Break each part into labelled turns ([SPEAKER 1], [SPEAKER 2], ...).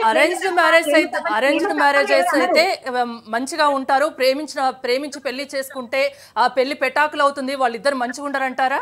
[SPEAKER 1] Arranged marriage అయితే arranged marriages అయితే um, మంచిగా ఉంటారు ప్రేమించిన ప్రేమించి పెళ్లి చేసుకుంటే ఆ పెళ్లి పెటాకులు అవుతుంది వాళ్ళిద్దరు మంచిగా ఉంటారంటారా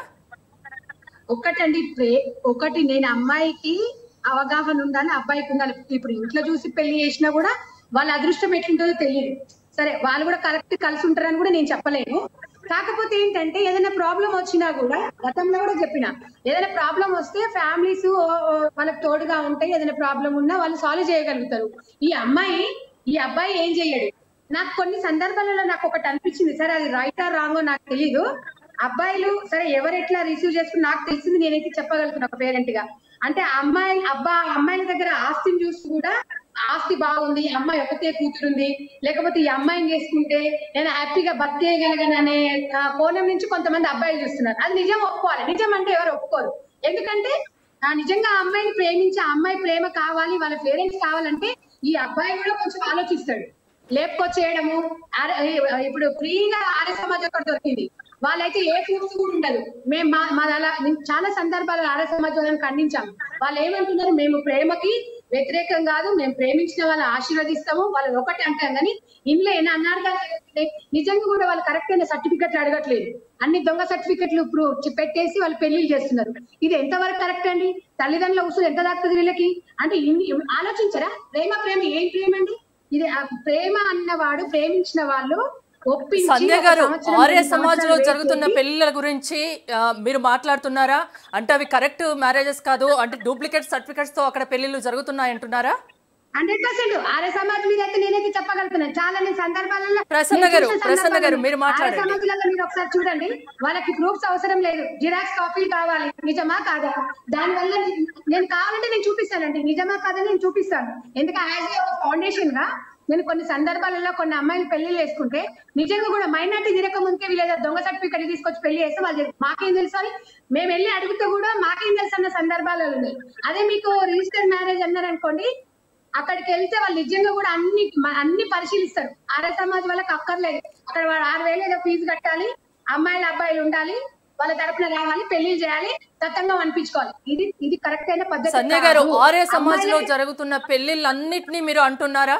[SPEAKER 2] ఒకటండి ప్రే ఒకటి నేను అమ్మాయికి అవగాహన ఉండాలి అబ్బాయికి ఉండాలి ఇప్పుడు ఇంట్లో చూసి పెళ్లి చేసినా కూడా వాళ్ళ అదృష్టం ఎట్లుంటుందో తెలియదు సరే వాళ్ళు కూడా కరెక్ట్ కలిసి ఉంటారని కూడా నేను చెప్పలేను కాకపోతే ఏంటంటే ఏదైనా ప్రాబ్లం వచ్చినా కూడా గతంలో కూడా చెప్పిన ఏదైనా ప్రాబ్లం వస్తే ఫ్యామిలీస్ వాళ్ళకి తోడుగా ఉంటాయి ఏదైనా ప్రాబ్లం ఉన్నా వాళ్ళు సాల్వ్ చేయగలుగుతారు ఈ అమ్మాయి ఈ అబ్బాయి ఏం చెయ్యడు నాకు కొన్ని సందర్భాలలో నాకు ఒకటి అనిపించింది సరే అది రైట్ ఆర్ రాంగో నాకు తెలియదు అబ్బాయిలు సరే ఎవరు ఎట్లా రిసీవ్ చేసుకుని నాకు తెలిసింది నేనైతే చెప్పగలుగుతున్నా ఒక పేరెంట్ గా అంటే ఆ అమ్మాయి అబ్బా అమ్మాయిల దగ్గర ఆస్తిని చూసి కూడా ఆస్తి బాగుంది ఈ అమ్మాయి ఒకతే కూతురుంది లేకపోతే ఈ అమ్మాయిని చేసుకుంటే నేను హ్యాపీగా బతికేయగలగను అనే ఆ, కోణం నుంచి కొంతమంది అబ్బాయిలు చూస్తున్నారు అది నిజం ఒప్పుకోవాలి నిజం అంటే ఎవరు ఒప్పుకోరు ఎందుకంటే ఆ నిజంగా ఆ అమ్మాయిని ప్రేమించి ఆ అమ్మాయి ప్రేమ కావాలి వాళ్ళ పేరెంట్స్ కావాలంటే ఈ అబ్బాయి కూడా కొంచెం ఆలోచిస్తాడు లేపుకొచ్చేయడము ఆర- ఇప్పుడు ఫ్రీగా ఆర్య సమాజం ఒకటి దొరికింది వాళ్ళైతే ఏ ఫ్రూట్స్ కూడా ఉండదు మేము మా మాది అలా నేను చాలా సందర్భాలు ఆర్య సమాజాలను ఖండించాము వాళ్ళు ఏమంటున్నారు మేము ప్రేమకి వ్యతిరేకం కాదు మేము ప్రేమించిన వాళ్ళని ఆశీర్వదిస్తాము వాళ్ళు ఒకటి అంటాం కానీ ఇంట్లో ఎన్ని అన్నారు కదా నిజంగా కూడా వాళ్ళు కరెక్ట్ అయిన సర్టిఫికెట్లు అడగట్లేదు అన్ని దొంగ సర్టిఫికెట్లు ఇప్పుడు చి- పెట్టేసి వాళ్ళు పెళ్లిళ్ళు చేస్తున్నారు ఇది ఎంతవరకు కరెక్ట్ అండి తల్లిదండ్రుల ఉసులు ఎంత దాక్తుంది వీళ్ళకి అంటే ఇన్ని ఆలోచించరా ప్రేమ ప్రేమ ఏం ప్రేమ అండి ఇది ఆ ప్రేమ అన్నవాడు ప్రేమించిన వాళ్ళు ఒప్పించి
[SPEAKER 1] సంధ్య
[SPEAKER 2] ఒక
[SPEAKER 1] గారు
[SPEAKER 2] సంవత్సరం,
[SPEAKER 1] ఆర్య
[SPEAKER 2] రెండు
[SPEAKER 1] సమాజ్ లో
[SPEAKER 2] సంవత్సరాలు
[SPEAKER 1] జరుగుతున్న
[SPEAKER 2] వేచి
[SPEAKER 1] పెళ్లిళ్ళ గురించి ఆ, మీరు మాట్లాడుతున్నారా అంటే అవి కరెక్ట్ మ్యారేజెస్ కాదు అంటే డూప్లికేట్ సర్టిఫికెట్స్ తో అక్కడ పెళ్లిళ్ళు జరుగుతున్నాయి అంటున్నారా
[SPEAKER 2] హండ్రెడ్ పర్సెంట్ ఆర్య సమాజ్ మీద అయితే నేనైతే చెప్పగలుగుతున్నాను చాలా నేను సందర్భాలలో
[SPEAKER 1] ప్రసన్న
[SPEAKER 2] నేను
[SPEAKER 1] గారు,
[SPEAKER 2] చూసిన
[SPEAKER 1] ప్రసన్న గారు,
[SPEAKER 2] సందర్భాలు
[SPEAKER 1] మీరు మాట్లాడండి.
[SPEAKER 2] ఆర్య సమాజంలో మీరు ఒకసారి చూడండి వాళ్ళకి ప్రూఫ్స్ అవసరం లేదు జిరాక్స్ కాపీలు కావాలి నిజమా కాదా దానివల్ల నే- నేను కావాలంటే నేను చూపిస్తానండి నిజమా కాదని నేను చూపిస్తాను ఎందుకంటే యాజ్ ఏ ఫౌండేషన్ గా నేను కొన్ని సందర్భాలలో కొన్ని అమ్మాయిలు పెళ్లి చేసుకుంటే నిజంగా కూడా మైనార్టీ తిరగక ముందుకే వీళ్ళ దొంగ సర్టిఫికెట్ తీసుకొచ్చి పెళ్లి చేస్తే వాళ్ళు చేస్తారు. మాకేం తెలుసు అని మేము వెళ్ళి అడిగితే కూడా మాకేం తెలుసు అన్న సందర్భాలు ఉన్నాయి అదే మీకు రిజిస్టర్ మ్యారేజ్ అన్నారనుకోండి అక్కడికి వెళ్తే వాళ్ళు నిజంగా కూడా అన్ని మ- అన్ని పరిశీలిస్తారు ఆర్య సమాజ్ వాళ్ళకి అక్కర్లేదు అక్కడ వాడు ఆరు వేలు ఏదో ఫీజు కట్టాలి అమ్మాయిలు అబ్బాయిలు ఉండాలి వాళ్ళ తరపున రావాలి పెళ్లి చేయాలి దత్తంగా అనిపించుకోవాలి ఇది ఇది కరెక్ట్ అయిన పద్ధతి
[SPEAKER 1] సంధ్య గారు
[SPEAKER 2] కాదు.
[SPEAKER 1] ఆర్య సమాజ్ లో
[SPEAKER 2] అమ్మాయిలే-
[SPEAKER 1] జరుగుతున్న పెళ్లిళ్ళన్నిటినీ మీరు అంటున్నారా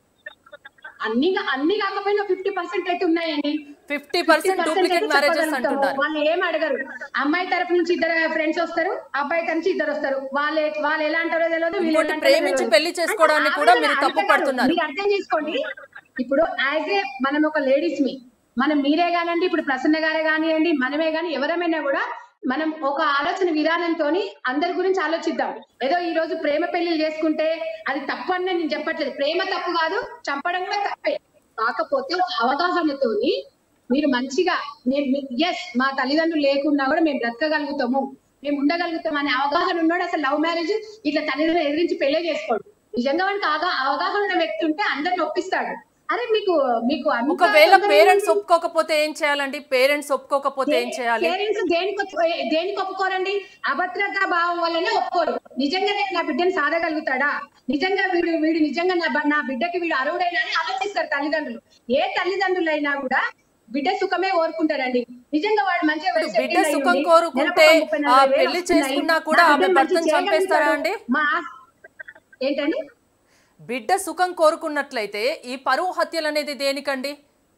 [SPEAKER 2] అన్ని అన్ని కాకపోయినా ఫిఫ్టీ పర్సెంట్ అయితే ఉన్నాయండి
[SPEAKER 1] ఫిఫ్టీ పర్సెంట్
[SPEAKER 2] 50%
[SPEAKER 1] డూప్లికేట్
[SPEAKER 2] అయితే
[SPEAKER 1] మ్యారేజెస్
[SPEAKER 2] చెప్పగలుగుతాము.
[SPEAKER 1] అంటున్నారు
[SPEAKER 2] వాళ్ళు ఏం అడగరు అమ్మాయి తరపు నుంచి ఇద్దరు ఫ్రెండ్స్ వస్తారు అబ్బాయి తరపు నుంచి ఇద్దరు వస్తారు వాళ్ళు వాళ్ళు ఎలా అంటారో తెలియదు వీళ్ళు
[SPEAKER 1] ఇంకోటి
[SPEAKER 2] ఎలా అంటారో
[SPEAKER 1] ప్రేమించి
[SPEAKER 2] తెలియదు.
[SPEAKER 1] పెళ్లి చేసుకోవడాన్ని
[SPEAKER 2] అంటే
[SPEAKER 1] కూడా
[SPEAKER 2] ఆ
[SPEAKER 1] మీరు
[SPEAKER 2] విధంగా
[SPEAKER 1] తప్పు
[SPEAKER 2] అంతే కాదు.
[SPEAKER 1] పడుతున్నారు.
[SPEAKER 2] మీరు అర్థం చేసుకోండి ఇప్పుడు యాజ్ ఏ మనం ఒక లేడీస్ మీ మనం మీరే కానండి ఇప్పుడు ప్రసన్న గారే కానివ్వండి మనమే కానీ ఎవరమైనా కూడా మనం ఒక ఆలోచన విధానంతో అందరి గురించి ఆలోచిద్దాం ఏదో ఈ రోజు ప్రేమ పెళ్లిళ్ళు చేసుకుంటే అది తప్పు అని నేను చెప్పట్లేదు ప్రేమ తప్పు కాదు చంపడం కూడా తప్పే కాకపోతే ఒక అవగాహనతోని మీరు మంచిగా నేను ఎస్ మా తల్లిదండ్రులు లేకున్నా కూడా మేము బ్రతకగలుగుతాము మేము ఉండగలుగుతాం అనే అవగాహన ఉన్నాడు అసలు లవ్ మ్యారేజ్ ఇట్లా తల్లిదండ్రులు ఎదిరించి పెళ్లే చేసుకోడు నిజంగా వానికి అవగా- అవగాహన ఉన్న వ్యక్తి ఉంటే అందరిని ఒప్పిస్తాడు అరే మీకు మీకు అంత
[SPEAKER 1] ఒకవేళ
[SPEAKER 2] తొందరగా
[SPEAKER 1] పేరెంట్స్ ఒప్పుకోకపోతే ఏం చేయాలండి పేరెంట్స్ ఒప్పుకోకపోతే ఏం చేయాలి
[SPEAKER 2] పేరెంట్స్ దేనికి ఒప్పు- దేనికి ఒప్పుకోరండి అభద్రతా భావం వల్లనే ఒప్పుకోరు నిజంగా నేను నా బిడ్డను సాధగలుగుతాడా నిజంగా వీడు వీడు నిజంగా నా బ- నా బిడ్డకి వీడు అరువుడైనా అని ఆలోచిస్తారు తల్లిదండ్రులు ఏ తల్లిదండ్రులైనా కూడా బిడ్డ సుఖమే కోరుకుంటారండి నిజంగా వాడు మంచిగా
[SPEAKER 1] ఇప్పుడు
[SPEAKER 2] settle
[SPEAKER 1] బిడ్డ
[SPEAKER 2] అయి
[SPEAKER 1] సుఖం
[SPEAKER 2] ఉండి,
[SPEAKER 1] కోరుకుంటే
[SPEAKER 2] నెలకు ఒక ముప్పై
[SPEAKER 1] ఆ
[SPEAKER 2] నలభై వేలు
[SPEAKER 1] పెళ్లి
[SPEAKER 2] వస్తున్నాయి.
[SPEAKER 1] చేసుకున్నా కూడా
[SPEAKER 2] నా
[SPEAKER 1] ఆమె
[SPEAKER 2] బిడ్డను
[SPEAKER 1] భర్తను
[SPEAKER 2] మంచిగా
[SPEAKER 1] చంపేస్తారా
[SPEAKER 2] చేయగలుగుతాడు.
[SPEAKER 1] అండి
[SPEAKER 2] మా ఏంటండి
[SPEAKER 1] బిడ్డ సుఖం కోరుకున్నట్లయితే ఈ పరువు హత్యలు అనేది దేనికండి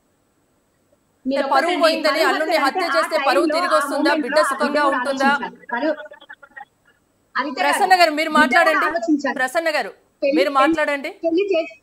[SPEAKER 2] మీరు
[SPEAKER 1] పరువు
[SPEAKER 2] ఒకటండి,
[SPEAKER 1] పోయిందని
[SPEAKER 2] పరువు
[SPEAKER 1] అల్లుడిని
[SPEAKER 2] అంటే
[SPEAKER 1] హత్య
[SPEAKER 2] ఆ
[SPEAKER 1] చేస్తే
[SPEAKER 2] టైంలో,
[SPEAKER 1] పరువు తిరిగి
[SPEAKER 2] ఆ
[SPEAKER 1] వస్తుందా?
[SPEAKER 2] moment
[SPEAKER 1] బిడ్డ
[SPEAKER 2] లో ఆ
[SPEAKER 1] సుఖంగా
[SPEAKER 2] బిడ్డ
[SPEAKER 1] ఉంటుందా?
[SPEAKER 2] ఆలోచించాలి. పరువు- అంతే
[SPEAKER 1] ప్రసన్న
[SPEAKER 2] కాదు.
[SPEAKER 1] గారు మీరు
[SPEAKER 2] బిడ్డ
[SPEAKER 1] మాట్లాడండి
[SPEAKER 2] ఆలోచించాలి.
[SPEAKER 1] ప్రసన్న గారు
[SPEAKER 2] పెళ్లి-
[SPEAKER 1] మీరు మాట్లాడండి
[SPEAKER 2] పెళ్లి చేసి